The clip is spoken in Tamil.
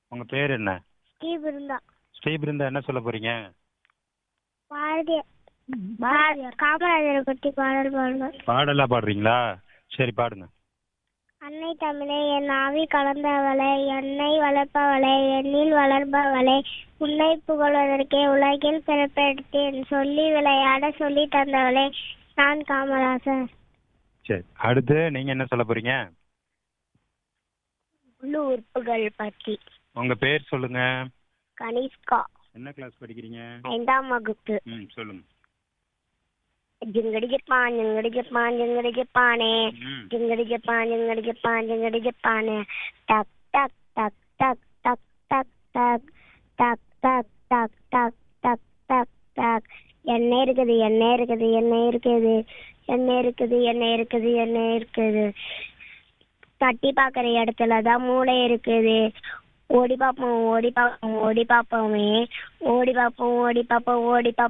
உங்க பேர் என்ன ஸ்ரீபிருந்தா ஸ்ரீபிருந்தா என்ன சொல்ல போறீங்க பாரதிய காமராஜரை பற்றி பாடல் பாடுங்கள் பாடலா பாடுறீங்களா சரி பாடுங்க அன்னை தமிழே என் ஆவி கலந்தவளே என்னை வளர்ப்பவளே என்னில் வளர்ப்பவளே உன்னை புகழ்வதற்கே உலகில் பிறப்பெடுத்தேன் சொல்லி விளையாட சொல்லி தந்தவளே நான் காமராசர் சரி அடுத்து நீங்க என்ன சொல்ல போறீங்க உள்ளு உறுப்புகள் பற்றி உங்க பேர் சொல்லுங்க கனிஷ்கா என்ன கிளாஸ் படிக்கிறீங்க ஐந்தாம் வகுப்பு ம் சொல்லுங்க ஜிங்கடிக்கப்பான் ஜிங்கடிக்கப்பான் ஜிங்கடிக்கப்பானே ம் ஜிங்கடிக்கப்பான் ஜிங்கடிக்கப்பான் ஜிங்கடிக்கப்பானே டக் டக் டக் டக் டக் டக் டக் டக் டக் டக் டக் டக் டக் டக் எண்ணெய் இருக்குது எண்ணெய் இருக்குது எண்ணெய் இருக்குது எண்ணெய் இருக்குது எண்ணெய் இருக்குது எண்ணெய் இருக்குது தட்டி பார்க்குற இடத்துல தான் மூளை இருக்குது ஓடி பார்ப்போம் ஓடி பார்ப்போம் ஓடி பார்ப்போமே ஓடி பார்ப்போம் ஓடி பார்ப்போம் ஓடி பார்ப்போம்